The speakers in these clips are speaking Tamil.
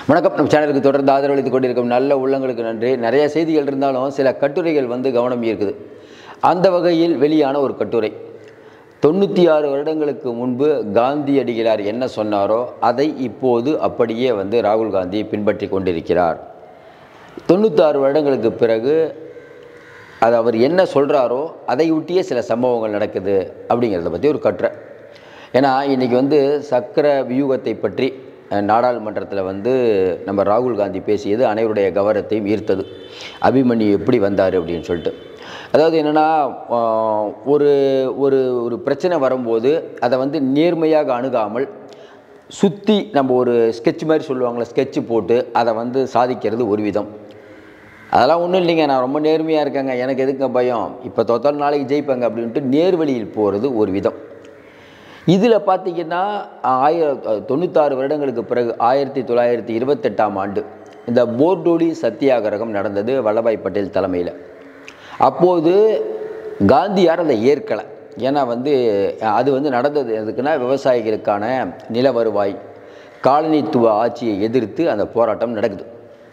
வணக்கம் நம்ம சேனலுக்கு தொடர்ந்து ஆதரவளித்து கொண்டிருக்கும் நல்ல உள்ளங்களுக்கு நன்றி நிறைய செய்திகள் இருந்தாலும் சில கட்டுரைகள் வந்து கவனம் ஈர்க்குது அந்த வகையில் வெளியான ஒரு கட்டுரை தொண்ணூற்றி ஆறு வருடங்களுக்கு முன்பு காந்தியடிகளார் என்ன சொன்னாரோ அதை இப்போது அப்படியே வந்து ராகுல் காந்தி பின்பற்றி கொண்டிருக்கிறார் தொண்ணூத்தாறு வருடங்களுக்கு பிறகு அது அவர் என்ன சொல்கிறாரோ அதை ஒட்டிய சில சம்பவங்கள் நடக்குது அப்படிங்கிறத பற்றி ஒரு கட்டுரை ஏன்னா இன்றைக்கி வந்து சக்கர வியூகத்தை பற்றி அஹ், நாடாளுமன்றத்தில் வந்து நம்ம ராகுல் காந்தி பேசியது அனைவருடைய கவனத்தையும் ஈர்த்தது அபிமன்யு எப்படி வந்தார் அப்படின்னு சொல்லிட்டு அதாவது என்னென்னா ஒரு ஒரு ஒரு பிரச்சனை வரும்போது அதை வந்து நேர்மையாக அணுகாமல் சுற்றி நம்ம ஒரு ஸ்கெட்ச் மாதிரி சொல்லுவாங்களே ஸ்கெட்ச் போட்டு அதை வந்து சாதிக்கிறது ஒரு விதம் அதெல்லாம் ஒன்றும் இல்லைங்க நான் ரொம்ப நேர்மையாக இருக்கேங்க எனக்கு எதுக்கு பயம் இப்போ தோத்தாலும் நாளைக்கு ஜெயிப்பேங்க அப்படின்ட்டு நேர்வழியில் போகிறது ஒரு விதம் இதில் பார்த்தீங்கன்னா ஆயிர தொண்ணூத்தாறு வருடங்களுக்கு பிறகு ஆயிரத்தி தொள்ளாயிரத்தி இருபத்தெட்டாம் ஆண்டு இந்த போர்டோலி சத்தியாகிரகம் நடந்தது வல்லபாய் பட்டேல் தலைமையில் அப்போது காந்தியார் அதை ஏற்கலை ஏன்னா வந்து அது வந்து நடந்தது எதுக்குன்னா விவசாயிகளுக்கான நில வருவாய் காலனித்துவ ஆட்சியை எதிர்த்து அந்த போராட்டம் நடக்குது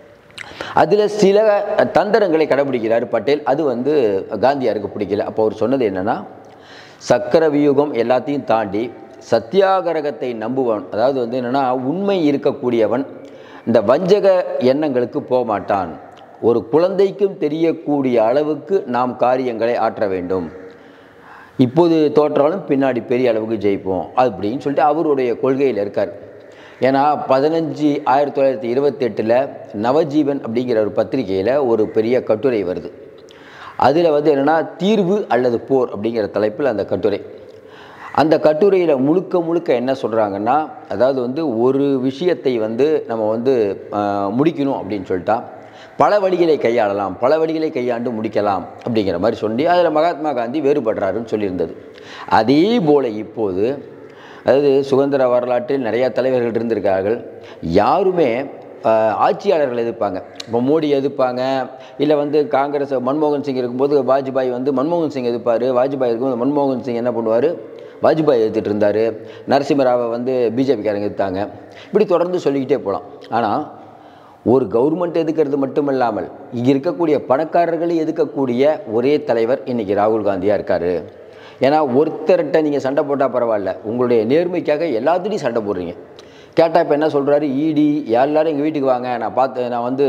அதில் சில தந்திரங்களை கடைபிடிக்கிறார் பட்டேல் அது வந்து காந்தியாருக்கு பிடிக்கல அப்போ அவர் சொன்னது என்னென்னா சக்கர வியூகம் எல்லாத்தையும் தாண்டி சத்தியாகிரகத்தை நம்புவன் அதாவது வந்து என்னென்னா உண்மை இருக்கக்கூடியவன் இந்த வஞ்சக எண்ணங்களுக்கு போக மாட்டான் ஒரு குழந்தைக்கும் தெரியக்கூடிய அளவுக்கு நாம் காரியங்களை ஆற்ற வேண்டும் இப்போது தோற்றாலும் பின்னாடி பெரிய அளவுக்கு ஜெயிப்போம் அப்படின்னு சொல்லிட்டு அவருடைய கொள்கையில் இருக்கார் ஏன்னா பதினஞ்சு ஆயிரத்தி தொள்ளாயிரத்தி இருபத்தெட்டில் நவஜீவன் அப்படிங்கிற ஒரு பத்திரிகையில் ஒரு பெரிய கட்டுரை வருது அதில் வந்து என்னென்னா தீர்வு அல்லது போர் அப்படிங்கிற தலைப்பில் அந்த கட்டுரை அந்த கட்டுரையில் முழுக்க முழுக்க என்ன சொல்கிறாங்கன்னா அதாவது வந்து ஒரு விஷயத்தை வந்து நம்ம வந்து ஆஹ், முடிக்கணும் அப்படின்னு சொல்லிட்டா பல வழிகளை கையாளலாம் பல வழிகளை கையாண்டு முடிக்கலாம் அப்படிங்கிற மாதிரி சொல்லி அதில் மகாத்மா காந்தி வேறுபடுறாருன்னு சொல்லியிருந்தது அதே போல் இப்போது அதாவது சுதந்திர வரலாற்றில் நிறையா தலைவர்கள் இருந்திருக்கார்கள் யாருமே ஆஹ், ஆட்சியாளர்கள் எதிர்ப்பாங்க இப்போ மோடி எதிர்ப்பாங்க இல்லை வந்து காங்கிரஸ் மன்மோகன் சிங் இருக்கும்போது வாஜ்பாய் வந்து மன்மோகன் சிங் எதிர்ப்பார் வாஜ்பாய் இருக்கும்போது மன்மோகன் சிங் என்ன பண்ணுவார் வாஜ்பாய் எதிர்த்துட்டு இருந்தார் நரசிம்மராவை வந்து பிஜேபிக்காரங்க எதிர்த்தாங்க இப்படி தொடர்ந்து சொல்லிக்கிட்டே போகலாம் ஆனால் ஒரு கவர்மெண்ட் எதுக்கிறது மட்டும் இல்லாமல் இங்கே இருக்கக்கூடிய பணக்காரர்களை எதுக்கக்கூடிய ஒரே தலைவர் இன்றைக்கி ராகுல் காந்தியாக இருக்கார் ஏன்னா ஒருத்தர்கிட்ட நீங்கள் சண்டை போட்டால் பரவாயில்ல உங்களுடைய நேர்மைக்காக எல்லாத்துலேயும் சண்டை போடுறீங்க கேட்டால் இப்போ என்ன சொல்கிறாரு இடி எல்லாரும் எங்கள் வீட்டுக்கு வாங்க நான் பார்த்து நான் வந்து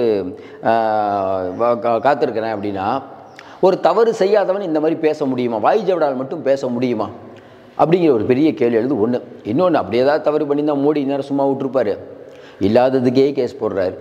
ஆஹ், வா- கா- காத்திருக்கிறேன் அப்படின்னா ஒரு தவறு செய்யாதவன் இந்த மாதிரி பேச முடியுமா வாய் ஜவடால் மட்டும் பேச முடியுமா அப்படிங்கிற ஒரு பெரிய கேள்வி எழுது ஒன்று இன்னொன்று அப்படி ஏதாவது தவறு பண்ணியிருந்தா மோடி நேரம் சும்மா விட்டுருப்பாரு இல்லாததுக்கே கேஸ் போடுறாரு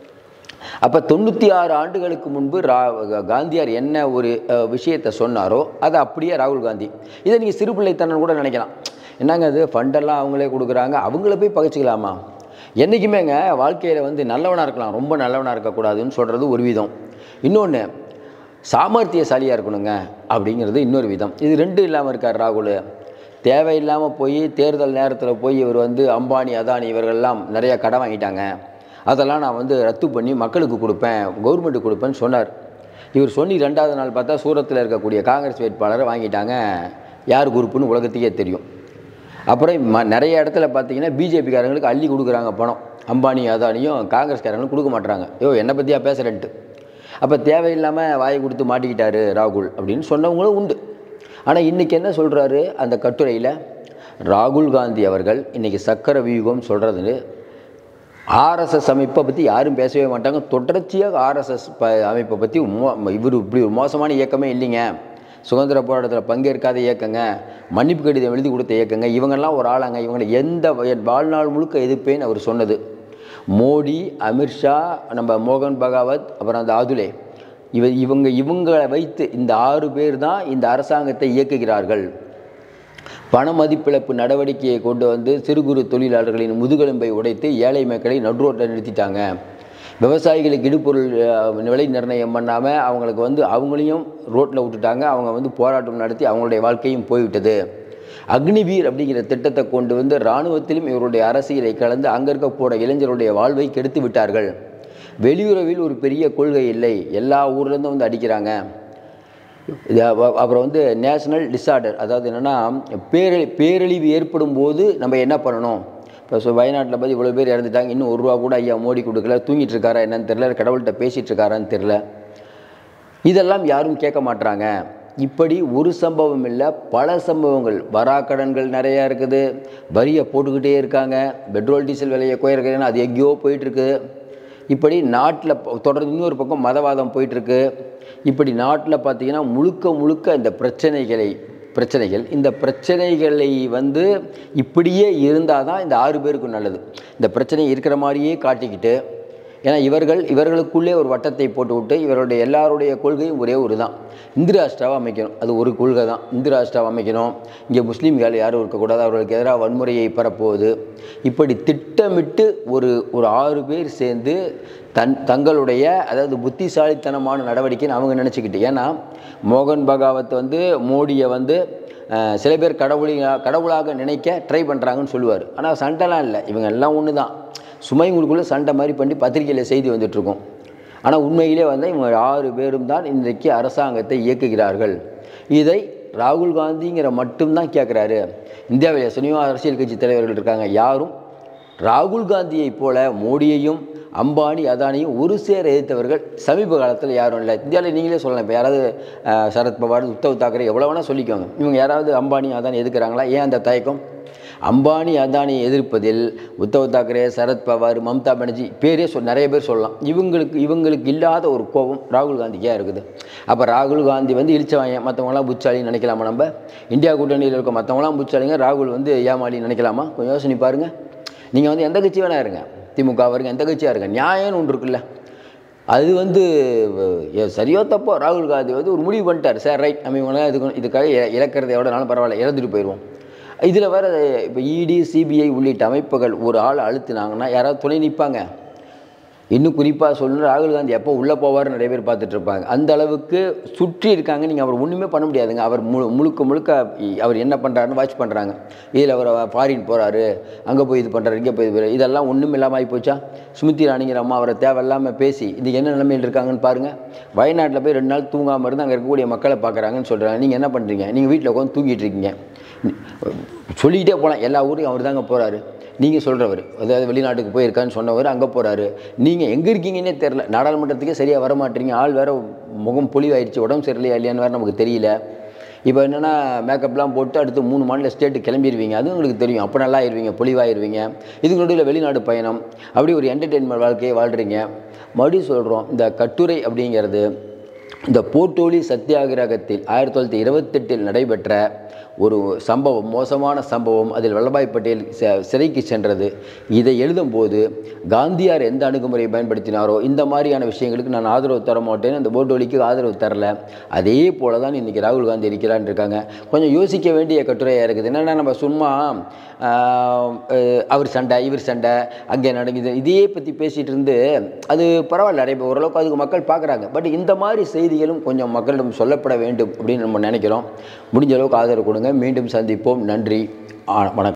அப்போ தொண்ணூற்றி ஆறு ஆண்டுகளுக்கு முன்பு ரா காந்தியார் என்ன ஒரு அஹ், விஷயத்தை சொன்னாரோ அதை அப்படியே ராகுல் காந்தி இதை நீங்கள் சிறுபிள்ளைத்தனம் கூட நினைக்கலாம் என்னங்க அது ஃபண்டெல்லாம் அவங்களே கொடுக்குறாங்க அவங்கள போய் பகைச்சிக்கலாமா என்றைக்குமேங்க வாழ்க்கையில் வந்து நல்லவனாக இருக்கலாம் ரொம்ப நல்லவனாக இருக்கக்கூடாதுன்னு சொல்கிறது ஒரு விதம் இன்னொன்று சாமர்த்தியசாலியாக இருக்கணுங்க அப்படிங்கிறது இன்னொரு விதம் இது ரெண்டும் இல்லாமல் இருக்கார் ராகுல் தேவையில்லாமல் போய் தேர்தல் நேரத்தில் போய் இவர் வந்து அம்பானி அதானி இவர்கள்லாம் நிறையா கடன் வாங்கிட்டாங்க அதெல்லாம் நான் வந்து ரத்து பண்ணி மக்களுக்கு கொடுப்பேன் கவர்மெண்ட்டுக்கு கொடுப்பேன்னு சொன்னார் இவர் சொல்லி ரெண்டாவது நாள் பார்த்தா சூரத்தில் இருக்கக்கூடிய காங்கிரஸ் வேட்பாளரை வாங்கிட்டாங்க யார் குரூப்புன்னு உலகத்துக்கே தெரியும் அப்புறம் ம நிறைய இடத்துல பார்த்தீங்கன்னா பிஜேபிக்காரங்களுக்கு அள்ளி கொடுக்குறாங்க பணம் அம்பானி அதானியும் காங்கிரஸ்காரங்களும் கொடுக்க மாட்றாங்க யோ என்னை பற்றியா பேசுகிறேன்ட்டு அப்போ தேவையில்லாமல் வாயை கொடுத்து மாட்டிக்கிட்டாரு ராகுல் அப்படின்னு சொன்னவங்களும் உண்டு ஆனால் இன்றைக்கி என்ன சொல்கிறாரு அந்த கட்டுரையில் ராகுல் காந்தி அவர்கள் இன்றைக்கி சக்கர வியூகம் சொல்கிறது ஆர்எஸ்எஸ் அமைப்பை பற்றி யாரும் பேசவே மாட்டாங்க தொடர்ச்சியாக ஆர்எஸ்எஸ் ப அமைப்பை பற்றி மோ இவர் இப்படி ஒரு மோசமான இயக்கமே இல்லைங்க சுதந்திர போராட்டத்தில் பங்கேற்காத இயக்கங்க மன்னிப்பு கடிதம் எழுதி கொடுத்த இயக்கங்க இவங்கெல்லாம் ஒரு ஆளாங்க இவங்களை எந்த வய- வாழ்நாள் முழுக்க எதிர்ப்பேன்னு அவர் சொன்னது மோடி அமித்ஷா நம்ம மோகன் பகாவத் அப்புறம் அந்த அதுலே இவ இவங்க இவங்களை வைத்து இந்த ஆறு பேர் தான் இந்த அரசாங்கத்தை இயக்குகிறார்கள் பண மதிப்பிழப்பு நடவடிக்கையை கொண்டு வந்து சிறு குறு தொழிலாளர்களின் முதுகெலும்பை உடைத்து ஏழை மக்களை நடுரோட்டில் நிறுத்திட்டாங்க விவசாயிகளுக்கு இடுபொருள் அஹ், விலை நிர்ணயம் பண்ணாமல் அவங்களுக்கு வந்து அவங்களையும் ரோட்டில் விட்டுட்டாங்க அவங்க வந்து போராட்டம் நடத்தி அவங்களுடைய வாழ்க்கையும் போய்விட்டது அக்னிவீர் அப்படிங்கிற திட்டத்தை கொண்டு வந்து இராணுவத்திலும் இவருடைய அரசியலை கலந்து அங்கே இருக்கக்கூட இளைஞருடைய வாழ்வை கெடுத்து விட்டார்கள் வெளியுறவில் ஒரு பெரிய கொள்கை இல்லை எல்லா ஊர்லேருந்தும் வந்து அடிக்கிறாங்க இது அப்ப- அப்புறம் வந்து நேஷனல் டிஸார்டர் அதாவது என்னென்னா பேரழி பேரழிவு ஏற்படும் போது நம்ம என்ன பண்ணணும் இப்போ ஸோ வயநாட்டில் பார்த்து இவ்வளோ பேர் இறந்துட்டாங்க இன்னும் ஒரு ரூபா கூட ஐயா மோடி கொடுக்கல தூங்கிட்டு இருக்காரா என்னன்னு தெரில கடவுள்கிட்ட பேசிகிட்டு இருக்காரான்னு தெரில இதெல்லாம் யாரும் கேட்க மாட்றாங்க இப்படி ஒரு சம்பவம் இல்லை பல சம்பவங்கள் வராக்கடன்கள் நிறையா இருக்குது வரியை போட்டுக்கிட்டே இருக்காங்க பெட்ரோல் டீசல் விலையை குறைக்கிறேன்னு அது எங்கேயோ போயிட்டுருக்கு இப்படி நாட்டில் தொடர்ந்து இன்னொரு பக்கம் மதவாதம் போயிட்டுருக்கு இப்படி நாட்டில் பார்த்தீங்கன்னா முழுக்க முழுக்க இந்த பிரச்சனைகளை பிரச்சனைகள் இந்த பிரச்சனைகளை வந்து இப்படியே இருந்தால் தான் இந்த ஆறு பேருக்கும் நல்லது இந்த பிரச்சனை இருக்கிற மாதிரியே காட்டிக்கிட்டு ஏன்னா இவர்கள் இவர்களுக்குள்ளே ஒரு வட்டத்தை போட்டு விட்டு இவருடைய எல்லாருடைய கொள்கையும் ஒரே ஒரு தான் இந்து ராஷ்டிராவை அமைக்கணும் அது ஒரு கொள்கை தான் இந்து ராஷ்டிராவை அமைக்கணும் இங்கே முஸ்லீம்கள் யாரும் இருக்கக்கூடாது அவர்களுக்கு எதிராக வன்முறையை பரப்புவது இப்படி திட்டமிட்டு ஒரு ஒரு ஆறு பேர் சேர்ந்து தன் தங்களுடைய அதாவது புத்திசாலித்தனமான நடவடிக்கைன்னு அவங்க நினச்சிக்கிட்டு ஏன்னா மோகன் பகாவத் வந்து மோடியை வந்து அஹ், சில பேர் கடவுளிக கடவுளாக நினைக்க ட்ரை பண்ணுறாங்கன்னு சொல்லுவார் ஆனால் சண்டைலாம் இல்லை இவங்க எல்லாம் ஒன்று தான் சுமைங்களுக்குள்ளே சண்டை மாதிரி பண்ணி பத்திரிகையில் செய்தி வந்துட்டுருக்கோம் ஆனால் உண்மையிலே வந்து இவங்க ஆறு பேரும் தான் இன்றைக்கு அரசாங்கத்தை இயக்குகிறார்கள் இதை ராகுல் காந்திங்கிற மட்டும்தான் கேட்குறாரு இந்தியாவில் எத்தனையோ அரசியல் கட்சி தலைவர்கள் இருக்காங்க யாரும் ராகுல் காந்தியைப் போல மோடியையும் அம்பானி அதானியும் ஒரு சேர எதிர்த்தவர்கள் சமீப காலத்தில் யாரும் இல்லை இந்தியாவில் நீங்களே சொல்லலாம் இப்போ யாராவது அஹ், சரத்பவார் உத்தவ் தாக்கரே எவ்வளோ வேணால் சொல்லிக்கோங்க இவங்க யாராவது அம்பானி அதானி எதுக்குறாங்களா ஏன் அந்த தயக்கம் அம்பானி அதானியை எதிர்ப்பதில் உத்தவ் தாக்கரே சரத்பவார் மம்தா பானர்ஜி பேரே சொல் நிறைய பேர் சொல்லலாம் இவங்களுக்கு இவங்களுக்கு இல்லாத ஒரு கோபம் ராகுல் காந்திக்கு ஏன் இருக்குது அப்போ ராகுல் காந்தி வந்து இழிச்சவாங்க மற்றவங்களாம் புச்சாலின்னு நினைக்கலாமா நம்ம இந்தியா கூட்டணியில் இருக்க மற்றவங்களாம் புச்சாலிங்க ராகுல் வந்து ஏமாளின்னு நினைக்கலாமா கொஞ்சம் யோசனை பாருங்கள் நீங்கள் வந்து எந்த கட்சி வேணா இருங்க திமுக வருங்க எந்த கட்சியாக இருங்க நியாயம்னு ஒன்று இருக்குல்ல அது வந்து எ- சரியோ தப்போ ராகுல் காந்தி வந்து ஒரு முடிவு பண்ணிட்டார் சார் ரைட் நம்ம இவங்களாம் இதுக்கு இதுக்காக இ- இழக்கிறது எவ்வளோ நாளும் பரவாயில்ல இறந்துட்டு போயிடுவோம் இதில் வேறு இப்போ இடி சிபிஐ உள்ளிட்ட அமைப்புகள் ஒரு ஆள் அழுத்தினாங்கன்னா யாராவது துணை நிற்பாங்க இன்னும் குறிப்பாக சொல்லணும் ராகுல் காந்தி எப்போ உள்ளே போவார் நிறைய பேர் பார்த்துட்டு இருப்பாங்க அந்த அளவுக்கு சுற்றி இருக்காங்க நீங்கள் அவர் ஒன்றுமே பண்ண முடியாதுங்க அவர் முழு முழுக்க முழுக்க இ- அவர் என்ன பண்ணுறாருன்னு வாட்ச் பண்ணுறாங்க இதில் அவர் ஃபாரின் போகிறாரு அங்கே போய் இது பண்ணுறாரு இங்கே போய் இது பண்றாரு. இதெல்லாம் ஒன்றும் இல்லாமல் ஆகி போச்சா ஸ்மிருதி இராணிங்கிற அம்மா அவரை தேவையில்லாமல் பேசி இது என்ன நிலைமையில் இருக்காங்கன்னு பாருங்கள் வயநாட்டில் போய் ரெண்டு நாள் தூங்காமல் இருந்து அங்கே இருக்கக்கூடிய மக்களை பார்க்குறாங்கன்னு சொல்கிறாங்க நீங்கள் என்ன பண்ணுறீங்க நீங்கள் வீட்டில் உட்காந்து தூங்கிட்டு இருக்கீங்க சொல்லிக்கிட்டே போகலாம் எல்லா ஊரையும் அவர் தாங்க போகிறாரு நீங்கள் சொல்கிறவர் அதாவது வெளிநாட்டுக்கு போயிருக்கான்னு சொன்னவர் அங்கே போகிறாரு நீங்கள் எங்கே இருக்கீங்கன்னே தெரில நாடாளுமன்றத்துக்கே சரியாக வர மாட்டீங்க ஆள் வேறு முகம் பொலிவாயிடுச்சு உடம்பு சரியில்லையா இல்லையான்னு வேறு நமக்கு தெரியல இப்போ என்னென்னா மேக்கப்லாம் போட்டு அடுத்து மூணு மாநில ஸ்டேட்டு கிளம்பிடுவீங்க அதுவும் உங்களுக்கு தெரியும் அப்போ நல்லா ஆயிருவீங்க பொலிவாயிருவீங்க இதுக்கு நடுவில் வெளிநாடு பயணம் அப்படி ஒரு என்டர்டெயின்மெண்ட் வாழ்க்கையை வாழ்கிறீங்க மறுபடியும் சொல்கிறோம் இந்த கட்டுரை அப்படிங்கிறது இந்த போட்டோலி சத்தியாகிரகத்தில் ஆயிரத்தி தொள்ளாயிரத்தி இருபத்தெட்டில் நடைபெற்ற ஒரு சம்பவம் மோசமான சம்பவம் அதில் வல்லபாய் பட்டேல் ச- சிறைக்கு சென்றது இதை எழுதும்போது காந்தியார் எந்த அணுகுமுறையை பயன்படுத்தினாரோ இந்த மாதிரியான விஷயங்களுக்கு நான் ஆதரவு தர மாட்டேன் அந்த போட்டோலிக்கு ஆதரவு தரல அதே போல தான் இன்றைக்கி ராகுல் காந்தி இருக்கிறான்னு இருக்காங்க கொஞ்சம் யோசிக்க வேண்டிய கட்டுரையாக இருக்குது என்னென்னா நம்ம சும்மா ஆஹ், அஹ், அவர் சண்டை இவர் சண்டை அங்கே நடக்குது இதையே பற்றி பேசிகிட்டு இருந்து அது பரவாயில்ல நிறைய பேர் ஓரளவுக்கு அதுக்கு மக்கள் பார்க்குறாங்க பட் இந்த மாதிரி செய்திகளும் கொஞ்சம் மக்களிடம் சொல்லப்பட வேண்டும் அப்படின்னு நம்ம நினைக்கிறோம் முடிஞ்ச அளவுக்கு ஆதரவு கொடுங்க மீண்டும் சந்திப்போம் நன்றி ஆ, வணக்கம்